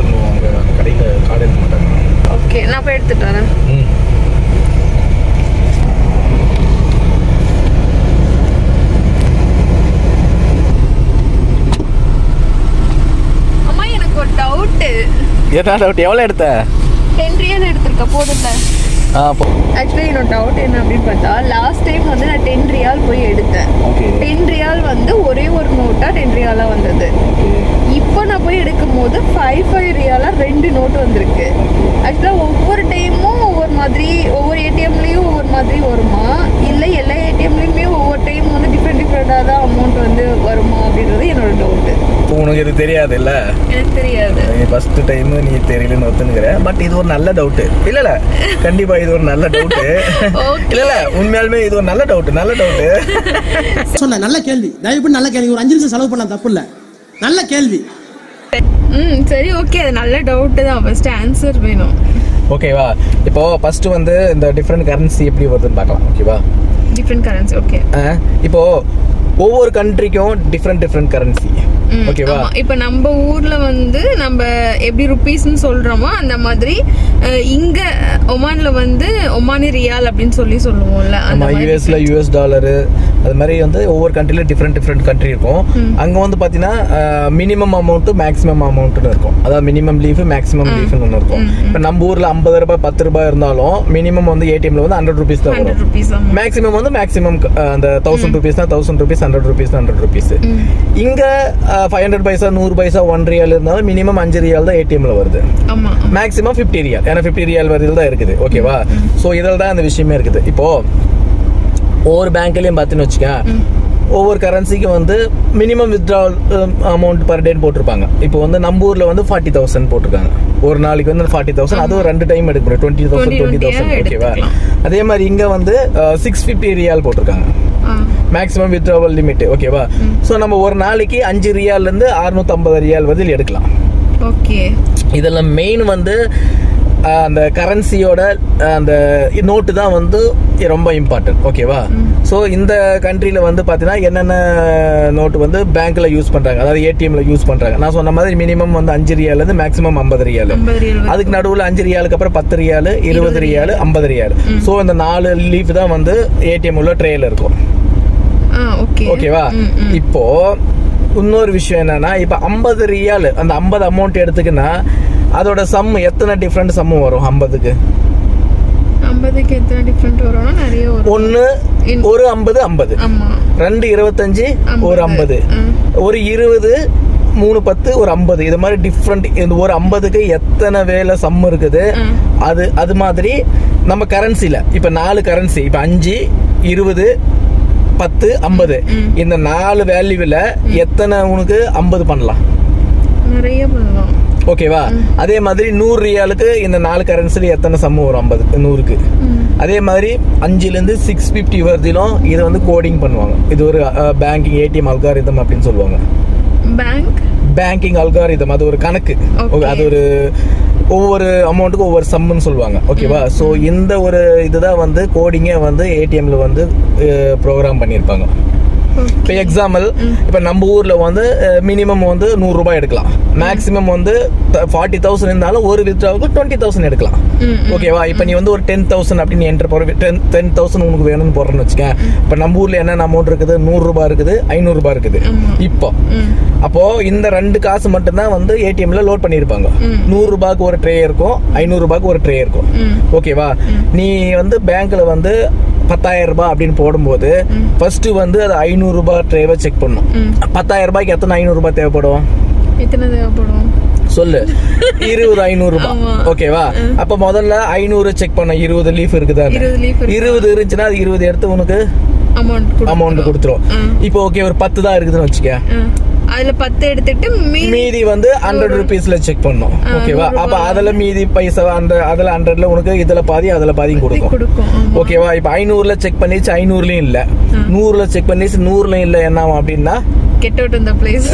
எடுக்கணும் அவங்க கடையில் கார்டு எடுக்க மாட்டாங்க ஓகே நான் போய் எடுத்துட்டு வரேன் ம் அம்மா எனக்கு ஒரு டவுட்டு ஏட்டா டவுட் எவ்வளோ எடுத்த டென் ரியல் எடுத்திருக்க போதும்ல ஆ போ ஆக்சுவலி என்னோட டவுட் என்ன அப்படின்னு பார்த்தா லாஸ்ட் டைம் வந்து நான் டென் ரியால் போய் எடுத்தேன் ஓகே டென் ரியால் வந்து ஒரே ஒரு நோட்டா டென் ரியாலா வந்தது இப்போ நான் போய் எடுக்கும் போது ஃபைவ் ஃபைவ் ரியாலா ரெண்டு நோட் வந்திருக்கு ஆக்சுவலாக ஒவ்வொரு டைமும் ஒவ்வொரு மாதிரி ஒவ்வொரு ஏடிஎம்லேயும் ஒவ்வொரு மாதிரி வருமா இல்லை எல்லா ஏடிஎம்லேயுமே ஒவ்வொரு டைம் வந்து டிஃப்ரெண்ட் டிஃப்ரெண்ட்டாக தான் அமௌண்ட் வந்து வருமா அப்படின்றது என்னோட டவுட்டு இப்போ உனக்கு இது தெரியாது இல்லை எனக்கு தெரியாது நீ ஃபர்ஸ்ட் டைம் நீ தெரியலன்னு ஒத்துனுக்கிற பட் இது ஒரு நல்ல டவுட் இல்ல இல்ல கண்டிப்பா இது ஒரு நல்ல டவுட் Okay. இல்ல இல்ல உண்மையாலுமே இது ஒரு நல்ல டவுட் நல்ல டவுட் சொன்ன நல்ல கேள்வி தயவுப்பட்டு நல்ல கேள்வி ஒரு அஞ்சு நிமிஷம் செலவு பண்ண தப்பு இல்ல நல்ல கேள்வி ம் சரி ஓகே அது நல்ல டவுட்டு தான் ஃபர்ஸ்ட் ஆன்சர் வேணும் ஓகேவா இப்போ ஃபர்ஸ்ட் வந்து இந்த டிஃப்ரெண்ட் கரன்சி எப்படி வருதுன்னு பார்க்கலாம் ஓகேவா டிஃப்ரெண்ட் கரன்சி ஓகே இப்போ ஒவ்வொரு கண்ட்ரிக்கும் டிஃப்ரெண்ட் டிஃப்ரெண்ட் கரன்சி ஓகேவா ஆமா இப்ப நம்ம ஊர்ல வந்து நம்ம எப்படி ருபீஸ்னு சொல்றோமோ அந்த மாதிரி அஹ், இங்க ஒமான்ல வந்து ஒமானி ரியால் அப்படின்னு சொல்லி சொல்லுவோம்ல அந்த நம்ம மாதிரி யூஎஸ்ல யூஎஸ் டாலரு அது மாதிரி வந்து ஒவ்வொரு கண்ட்ரில டிஃப்ரெண்ட் டிஃப்ரெண்ட் கண்ட்ரி இருக்கும் அங்க வந்து பாத்தீங்கன்னா மினிமம் அமௌண்ட் மேக்ஸிமம் அமௌண்ட்னு இருக்கும் அதாவது மினிமம் லீஃப் மேக்ஸிமம் லீஃப்னு ஒன்று இருக்கும் இப்போ நம்ம ஊர்ல ஐம்பது ரூபாய் பத்து ரூபாய் இருந்தாலும் மினிமம் வந்து ஏடிஎம்ல வந்து ஹண்ட்ரட் ருபீஸ் தான் ஹண்ட்ரட் வரும் ருபீஸ் ஆமா மேக்ஸிமம் வந்து மேக்ஸிமம் அந்த தௌசண்ட் ருபீஸ் தான் thousand rupees hundred rupees hundred rupees இங்க ஃபைவ் ஹண்ட்ரட் பைசா நூறு பைசா ஒன் ரியால் இருந்தாலும் மினிமம் அஞ்சு ரியால் தான் ஏடிஎம்ல வருது ஆமா ஆமா. மேக்ஸிமம் ஃபிஃப்டி ரியால் ஏன்னா ஃபிஃப்டி ரியால் வரையில் தான் இருக்குது ஓகேவா ஸோ இதில் தான் அந்த விஷயமே இருக்குது இப்போ ஒவ்வொரு பேங்க்லயும் பார்த்தீங்கன்னு வச்சுக்க ஒவ்வொரு கரன்சிக்கும் வந்து minimum withdrawal amount per date போட்டிருப்பாங்க இப்போ வந்து நம்ம ஊர்ல வந்து ஃபார்ட்டி தௌசண்ட் போட்டிருக்காங்க ஒரு நாளைக்கு வந்து ஃபார்ட்டி தௌசண்ட் அதுவும் ரெண்டு டைம் எடுக்க முடியும் டுவெண்ட்டி தௌசண்ட் 20, டுவெண்ட்டி தௌசண்ட் ஓகேவா அதே மாதிரி இங்க வந்து சிக்ஸ் ஃபிஃப்டி ரியால் போட்டிருக்காங்க ஆ, மேக்ஸிமம் வித்ட்ராவல் லிமிட் ஓகேவா ஸோ நம்ம ஒரு நாளைக்கு அஞ்சு ரியால்ல இருந்து அறுநூத்தம்பது ரியால் வரையில் எடுக்கலாம் ஓகே இதில் மெயின் வந்து அஹ், அந்த கரன்சியோட அந்த நோட்டு தான் வந்து ரொம்ப இம்பார்ட்டன்ட் ஓகேவா ஸோ இந்த கண்ட்ரியில் வந்து பார்த்தீங்கன்னா என்னென்ன நோட்டு வந்து பேங்க்ல யூஸ் பண்ணுறாங்க அதாவது ஏடிஎம்ல யூஸ் பண்ணுறாங்க நான் சொன்ன மாதிரி மினிமம் வந்து அஞ்சு ரியாலேருந்து மேக்ஸிமம் ஐம்பது ரியால் 50 ரியால் வரைக்கும். அதுக்கு நடுவில் அஞ்சு ரியாலுக்கு அப்புறம் பத்து ரியால் இருபது ரியால் ஐம்பது ரியால் ஸோ இந்த நாலு லீஃப் தான் வந்து ஏடிஎம் உள்ள ட்ரேல இருக்கும் ஆ ஓகே ஓகேவா ம், ம். இப்போ இன்னொரு விஷயம் என்னன்னா இப்போ ஐம்பது ரியால் அந்த ஐம்பது அமௌண்ட் எடுத்துக்கினா அதோட சம் எத்தனை டிஃப்ரெண்ட் சம்மு வரும் ஐம்பதுக்கு ஐம்பதுக்கு எத்தனை டிஃப்ரெண்ட் வரும்னா நிறைய வரும் ஒன்னு இன்- ஒரு ஐம்பது ஐம்பது ஆமா ரெண்டு இருபத்தஞ்சு ஒரு ஐம்பது ம். ஒரு இருபது மூணு பத்து ஒரு ஐம்பது இது மாதிரி டிஃப்ரெண்ட் இந்த ஒரு ஐம்பதுக்கு எத்தனை வேலை சம் இருக்குது ம். அது அது மாதிரி நம்ம கரன்சில இப்ப நாலு கரன்சி இப்ப அஞ்சு இருபது பத்து ஐம்பது இந்த நாலு வேல்யூவில் எத்தனை உனக்கு ஐம்பது பண்ணலாம் நிறைய பண்ணலாம் ஓகேவா அதே மாதிரி நூறு ரியாலுக்கு இந்த நாலு கரன்சில எத்தனை சம்மு வரும் ஐம்பது நூறுக்கு அதே மாதிரி அஞ்சுல இருந்து சிக்ஸ் பிப்டி வருதிலும் இதை வந்து கோடிங் பண்ணுவாங்க இது ஒரு பேங்கிங் ஏடிஎம் அல்காரிதம் அப்படின்னு சொல்லுவாங்க பேங்க் பேங்கிங் அல்காரிதம் அது ஒரு கணக்கு Okay. Okay, அது ஒரு ஒவ்வொரு அமௌண்ட்டுக்கும் ஒவ்வொரு சம்முன்னு சொல்லுவாங்க ஓகேவா ஸோ இந்த ஒரு இதுதான் வந்து கோடிங்கே வந்து ஏடிஎம்ல வந்து ப்ரோக்ராம் பண்ணியிருப்பாங்க இப்போ எக்ஸாம்பிள் இப்போ நம்ம ஊர்ல வந்து மினிமம் வந்து நூறு ரூபாய் எடுக்கலாம் மேக்ஸிமம் வந்து ஃபார்ட்டி தௌசண்ட் இருந்தாலும் ஒரு வித்ராவுக்கு டுவெண்ட்டி தௌசண்ட் எடுக்கலாம் ஓகேவா இப்போ நீ வந்து ஒரு டென் தௌசண்ட் அப்படின்னு என்ட்ரு போற டென் டென் தௌசண்ட் உனக்கு வேணும்னு போடுறேன்னு வச்சுக்கேன் இப்போ நம்ம ஊர்ல என்னென்ன அமௌண்ட் இருக்குது நூறு ரூபாய் இருக்குது ஐநூறு ரூபாய் இருக்குது இப்போ அப்போ இந்த ரெண்டு காசு மட்டும்தான் வந்து ஏடிஎம்ல லோட் பண்ணியிருப்பாங்க நூறு ரூபாய்க்கு ஒரு ட்ரே இருக்கும் ஐநூறு ரூபாய்க்கு ஒரு ட்ரே இருக்கும் ஓகேவா நீ வந்து பேங்க்ல வந்து பத்தாயிரம் ரூபாய் அப்படின்னு போடும்போது ஃபர்ஸ்ட் வந்து அது ஐநூறு ரூபாய் ட்ரேவை செக் பண்ணும் பத்தாயிரம் ரூபாய்க்கு எத்தனை ஐநூறு ரூபாய் தேவைப்படும் எத்தனை தேவைப்படும் சொல்லு இருபது ஐநூறு ரூபாய் ஆமா. ஓகேவா அப்ப முதல்ல ஐநூறு செக் பண்ண இருபது லீஃப் இருக்குதா 20 leaf இருக்கு. இருபது இருந்துச்சுன்னா அது இருபது எடுத்து உனக்கு அமௌண்ட் அமௌண்ட் கொடுத்துரும் இப்போ ஓகே ஒரு பத்து தான் இருக்குதுன்னு வச்சுக்க அதுல பத்து எடுத்துட்டு மீதி மீதி வந்து ஹண்ட்ரட் ருபீஸ்ல செக் பண்ணும் ஓகேவா அப்ப அதுல மீதி பைசா அந்த அதுல ஹண்ட்ரட்ல உனக்கு இதுல பாதி அதுல பாதியும் கொடுக்கும் கொடுக்கும் ஆமா. ஓகேவா இப்ப ஐநூறுல செக் பண்ணிச்சு ஐநூறுலயும் இல்ல நூறுல செக் பண்ணிச்சு நூறுலயும் இல்ல என்ன ஆகும் அப்படின்னா கெட் அவுட் இந்த பிளேஸ்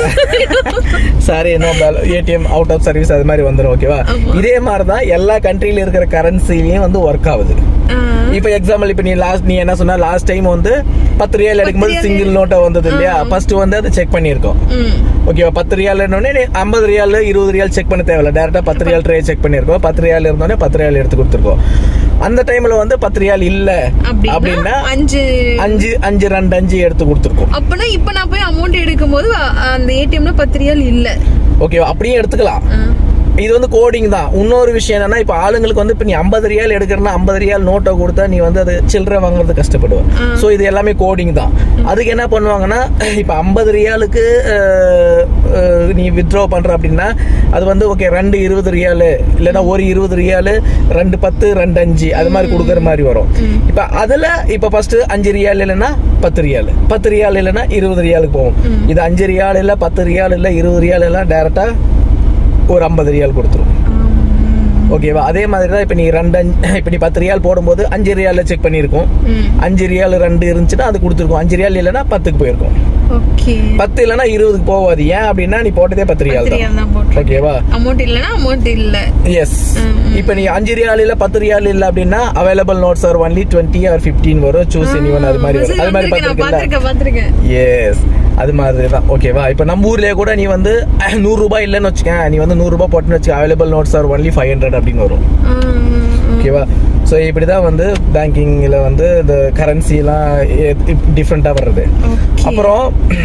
சாரி என்ன ஏடிஎம் அவுட் ஆஃப் சர்வீஸ் அது மாதிரி வந்துடும் ஓகேவா ஆமா. இதே மாதிரி தான் எல்லா கண்ட்ரில இருக்கிற கரன்சிலையும் வந்து ஒர்க் ஆகுது இப்போ எக்ஸாம்பிள் இப்போ நீ லாஸ்ட் நீ என்ன சொன்ன லாஸ்ட் டைம் வந்து பத்து ரியால் எடுக்கும்போது ரியால் சிங்கிள் நோட்டை வந்தது இல்லையா ஃபர்ஸ்ட் வந்து அதை செக் பண்ணியிருக்கோம் ம் ஓகேவா பத்து ரியால் இருந்தோடனே ஐம்பது ரியால் இருபது ரியால் செக் பண்ண தேவையில்ல டேரக்டா பத்து ரியால் ட்ரே செக் பண்ணியிருக்கோம் பத்து ரியால் இருந்தோடனே பத்து ரியால் எடுத்து கொடுத்துருக்கோம் அந்த டைம்ல வந்து பத்து ரியால் இல்ல அப்படின்னா அப்படின்னா அஞ்சு அஞ்சு அஞ்சு ரெண்டு அஞ்சு எடுத்து கொடுத்துருக்கோம் அப்பனா இப்ப நான் போய் அமௌண்ட் எடுக்கும்போது அ- அந்த ஏடிஎம்ல பத்து ரியால் இல்ல ஓகேவா அப்படியே எடுத்துக்கலாம் ஆ. இது வந்து கோடிங் தான் இன்னொரு விஷயம் என்னன்னா இப்போ ஆளுங்களுக்கு வந்து இப்போ நீ ஐம்பது ரியால் எடுக்கிறனா ஐம்பது ரியால் நோட்டை கொடுத்தா நீ வந்து அது சில்லறை வாங்குறது கஷ்டப்படுவ ஸோ இது எல்லாமே கோடிங் தான் அதுக்கு என்ன பண்ணுவாங்கன்னா இப்போ ஐம்பது ரியாலுக்கு அஹ், அஹ், நீ வித்ட்ரா பண்ற அப்படின்னா அது வந்து ஓகே ரெண்டு இருபது ரியாலு இல்லைன்னா ஒரு இருபது ரியாலு ரெண்டு பத்து ரெண்டு அஞ்சு அது மாதிரி கொடுக்குற மாதிரி வரும் இப்போ அதில் இப்போ ஃபர்ஸ்ட் அஞ்சு ரியால் இல்லைன்னா பத்து ரியால் பத்து ரியால் இல்லைன்னா இருபது ரியாலுக்கு போகும் இது அஞ்சு ரியால் இல்லை பத்து ரியால் இல்லை இருபது ரியால் எல்லாம் டேரெக்டா ஒரு ஐம்பது ரியால் கொடுத்துரும் ஓகேவா அதே மாதிரி தான் இப்போ நீ ரெண்டு அஞ்சு இப்போ நீ பத்து ரியால் போடும்போது அஞ்சு ரியாலில் செக் பண்ணியிருக்கோம் ம் அஞ்சு ரியால் ரெண்டு இருந்துச்சுன்னா அது கொடுத்துருக்கோம் அஞ்சு ரியால் இல்லைன்னா பத்துக்கு போயிருக்கும் ஓகே பத்து இல்லைன்னா இருபதுக்கு போகாது ஏன் அப்படின்னா நீ போட்டதே பத்து ரியால் பத்து தான் ரியால் தான் போட்டு ஓகேவா அமௌண்ட் இல்லனா அமௌண்ட் இல்ல எஸ் இப்போ நீ அஞ்சு ரியால் இல்ல பத்து ரியால் இல்ல அப்படின்னா available notes are only twenty or fifteen வரும் சூஸ் எனி ஒன் அது மாதிரி வரும் அது மாதிரி நான் பார்த்துருக்கல பாத்திருக்கேன் பாத்திருக்கேன் எஸ் அது மாதிரி தான் ஓகேவா இப்போ நம்ம ஊர்லயே கூட நீ வந்து நூறு ரூபாய் இல்லைன்னு வச்சுக்க நீ வந்து நூறு ரூபாய் போட்டுன்னு வச்சுக்க available notes are only five hundred அப்படின்னு வரும் ஆ, ஆ, ஆ. ஓகேவா ஸோ இப்படி தான் வந்து பேங்கிங்கில் வந்து இந்த கரன்சிலாம் டிஃப்ரெண்ட்டாக வர்றது Okay. அப்புறம்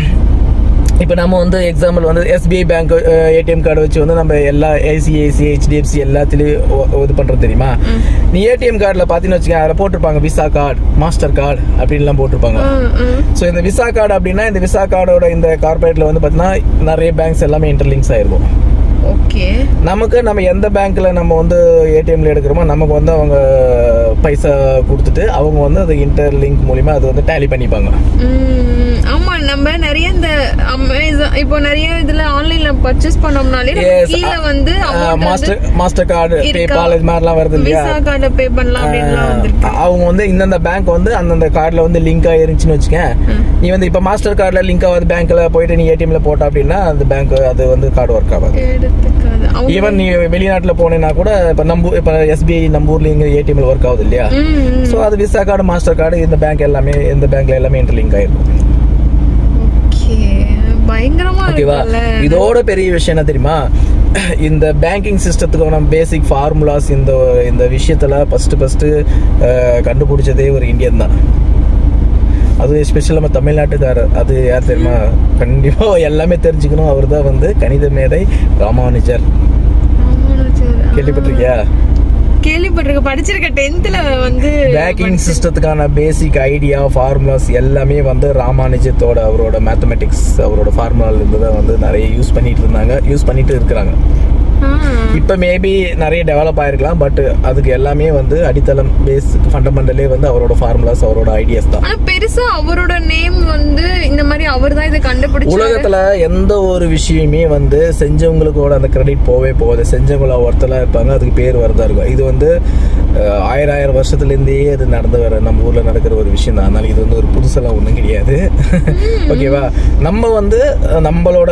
இப்போ நம்ம வந்து எக்ஸாம்பிள் வந்து எஸ்பிஐ பேங்க் ஏடிஎம் கார்டு வச்சு வந்து நம்ம எல்லா ஐசிஐசி ஹெச்டிஎஃப்சி எல்லாத்துலேயும் இது பண்ணுறது தெரியுமா நீ ஏடிஎம் கார்டில் பார்த்தீங்கன்னு வச்சுக்க அதில் போட்டிருப்பாங்க விசா கார்டு மாஸ்டர் கார்டு அப்படின்லாம் போட்டிருப்பாங்க ஆ, ஆ. ஸோ இந்த விசா கார்டு அப்படின்னா இந்த விசா கார்டோட இந்த கார்பரேட்டில் வந்து பார்த்தீங்கன்னா நிறைய பேங்க்ஸ் எல்லாமே இன்டர்லிங்க்ஸ் ஆயிருக்கும் ஓகே நமக்கு நம்ம எந்த பேங்க்ல நம்ம வந்து ஏடிஎம்ல எடுக்கிறோமோ நமக்கு வந்து அவங்க பைசா கொடுத்துட்டு அவங்க வந்து அது இன்டர் லிங்க் மூலியமா அது வந்து டேலி பண்ணிப்பாங்க ம், ஆமா நம்ம நிறைய இந்த அமேசான் இப்போ நிறைய இதுல ஆன்லைன்ல பர்ச்சேஸ் பண்ணோம்னாலே நமக்கு Yes, கீழ அ- வந்து amount மாஸ்டர் வந்து மாஸ்டர் கார்டு இருக்கா? பேபால் இது மாதிரிலாம் வருது இல்லையா விசா கார்டு பே பண்ணலாம் அப்படின்லாம் வந்திருக்கு ஆஹ் அவங்க வந்து இந்தந்த பேங்க் வந்து அந்தந்த கார்டில் வந்து லிங்க் ஆயிருந்துச்சுன்னு வச்சுக்கேன் நீ வந்து இப்போ மாஸ்டர் கார்டில் லிங்க் ஆகாது பேங்க்ல போயிட்டு நீ ஏடிஎம்ல போட்ட அப்படின்னா அந்த பேங்க் அது வந்து கார்டு ஒர்க் ஆகாது எடுத்துக்காது அவங்க ஈவன் நீ வெளிநாட்டில் போனேன்னா கூட இப்போ நம்ம இப்போ எஸ்பிஐ நம்ம ஊர்ல இங்கே ஏடிஎம்ல ஒர்க் ஆகுது இல்லையா ம், ம். ஸோ அது விசா கார்டு மாஸ்டர் கார்டு இந்த பேங்க் எல்லாமே இந்த பேங்க்ல எல்லாமே இன்டர்லிங்க் ஆயிருக்கும் ஓகே பயங்கரமா ஓகேவா இருக்குல்ல இதோட பெரிய விஷயம் என்ன தெரியுமா இந்த பேங்கிங் சிஸ்டத்துக்கான பேசிக் ஃபார்முலாஸ் இந்த இந்த விஷயத்துல ஃபர்ஸ்ட் ஃபர்ஸ்ட் கண்டுபிடிச்சதே ஒரு இந்தியன் தான் அது எஸ்பெஷல் நம்ம தமிழ்நாட்டுக்காரர் அது யார் தெரியுமா கண்டிப்பா எல்லாமே தெரிஞ்சுக்கணும் அவர் தான் வந்து கணித மேதை ராமானுஜர் ராமானுஜர். ஆ. கேள்விப்பட்டிருக்கியா கேள்விப்பட்டிருக்க படிச்சிருக்க டென்த்ல வந்து பேங்கிங் சிஸ்டத்துக்கான பேசிக் ஐடியா ஃபார்முலாஸ் எல்லாமே வந்து ராமானுஜத்தோட அவரோட மேத்தமெட்டிக்ஸ் அவரோட ஃபார்முலால இருந்து தான் வந்து நிறைய யூஸ் பண்ணிட்டு இருந்தாங்க யூஸ் பண்ணிட்டு இருக்கிறாங்க ஆ. இப்போ மேபி நிறைய டெவலப் ஆயிருக்கலாம் பட் அதுக்கு எல்லாமே வந்து அடித்தளம் பேஸ் ஃபண்டமெண்டலே வந்து அவரோட ஃபார்முலாஸ் அவரோட ஐடியாஸ் தான் ஆனா பெருசா அவரோட நேம் வந்து இந்த மாதிரி அவர் தான் இதை கண்டுபிடிச்சாரு உலகத்துல எந்த ஒரு விஷயமே வந்து செஞ்சவங்களுக்கோட அந்த கிரெடிட் போவே போகாது செஞ்சவங்கள ஒருத்தலாம் இருப்பாங்க அதுக்கு பேர் வரதா இருக்கும் இது வந்து அஹ், ஆயிரம் ஆயிரம் வருஷத்துலேருந்தே அது நடந்து வர நம்ம ஊர்ல நடக்கிற ஒரு விஷயம் தான் அதனால இது வந்து ஒரு புதுசெல்லாம் ஒன்றும் கிடையாது ஓகேவா நம்ம வந்து அஹ், நம்மளோட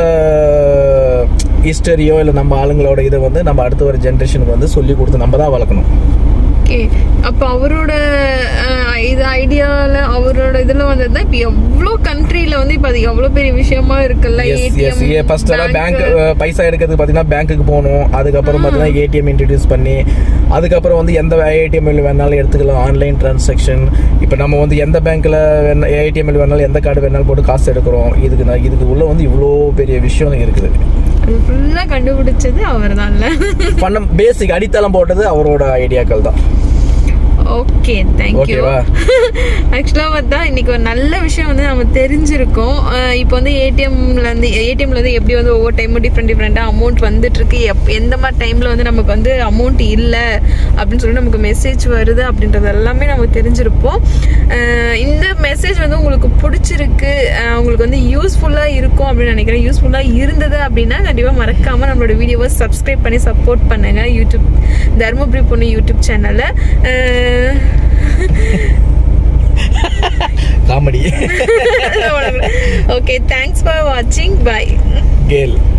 ஹிஸ்டரியோ இல்லை நம்ம ஆளுங்களோட இதை வந்து நம்ம அடுத்த ஒரு ஜென்ரேஷனுக்கு வந்து சொல்லி கொடுத்து நம்ம தான் வளர்க்கணும் ஓகே அப்ப அவரோட அஹ், இது ஐடியால அவரோட இதுல வந்தது இப்ப எவ்வளவு கண்ட்ரில வந்து இப்ப அது எவ்வளவு பெரிய விஷயமா இருக்குல்ல எஸ் எஸ் ஏடிஎம் ஃபர்ஸ்ட் எல்லாம் பேங்க் பைசா எடுக்கிறதுக்கு பார்த்தீங்கன்னா பேங்க்குக்கு போகணும் அதுக்கப்புறம் பார்த்தீங்கன்னா ஏடிஎம் இன்ட்ரடியூஸ் பண்ணி அதுக்கப்புறம் வந்து எந்த ஏடிஎம்ல வேணாலும் எடுத்துக்கலாம் ஆன்லைன் டிரான்சாக்ஷன் இப்போ நம்ம வந்து எந்த பேங்க்ல வேணா ஏடிஎம்ல வேணாலும் எந்த கார்டு வேணாலும் போட்டு காசு எடுக்கிறோம் இதுக்கு நான் இதுக்கு உள்ள வந்து இவ்வளோ பெரிய விஷயம் இருக்குது அது ஃபுல்லா கண்டுபிடிச்சது அவர் தான்ல பண்ண பேசிக் அடித்தளம் போட்டது அவரோட ஐடியாக்கள் தான் ஓகே தேங்க்யூ ஓகேவா ஆக்சுவலாக பார்த்தா இன்னைக்கு ஒரு நல்ல விஷயம் வந்து நம்ம தெரிஞ்சிருக்கோம் அஹ் இப்போ வந்து ஏடிஎம்ல இருந்து ஏடிஎம்ல இருந்து எப்படி வந்து ஒவ்வொரு டைமும் டிஃப்ரெண்ட் டிஃப்ரெண்டாக அமௌண்ட் வந்துட்டு இருக்கு எப் எந்த மாதிரி டைம்ல வந்து நமக்கு வந்து அமௌண்ட் இல்லை அப்படின்னு சொல்லி நமக்கு மெசேஜ் வருது அப்படின்றது எல்லாமே நமக்கு தெரிஞ்சிருப்போம் அஹ் இந்த மெசேஜ் வந்து உங்களுக்கு பிடிச்சிருக்கு அஹ் உங்களுக்கு வந்து யூஸ்ஃபுல்லாக இருக்கும் அப்படின்னு நினைக்கிறேன் யூஸ்ஃபுல்லாக இருந்தது அப்படின்னா கண்டிப்பாக மறக்காம நம்மளோட வீடியோவை சப்ஸ்கிரைப் பண்ணி சப்போர்ட் பண்ணுங்க யூடியூப் தருமபுரி பொண்ணு யூடியூப் சேனலை comedy okay thanks for watching bye Khel